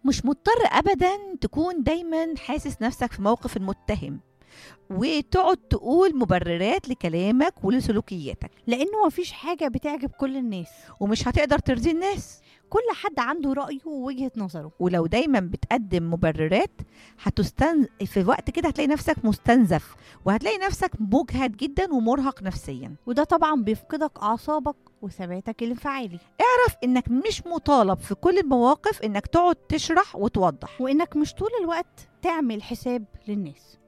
مش مضطر ابدا تكون دايما حاسس نفسك في موقف المتهم وتقعد تقول مبررات لكلامك ولسلوكياتك لانه مفيش حاجه بتعجب كل الناس ومش هتقدر ترضي الناس كل حد عنده رايه ووجهه نظره ولو دايما بتقدم مبررات هتستن في وقت كده هتلاقي نفسك مستنزف وهتلاقي نفسك مجهد جدا ومرهق نفسيا وده طبعا بيفقدك اعصابك وثباتك الانفعالي اعرف انك مش مطالب في كل المواقف انك تقعد تشرح وتوضح وانك مش طول الوقت تعمل حساب للناس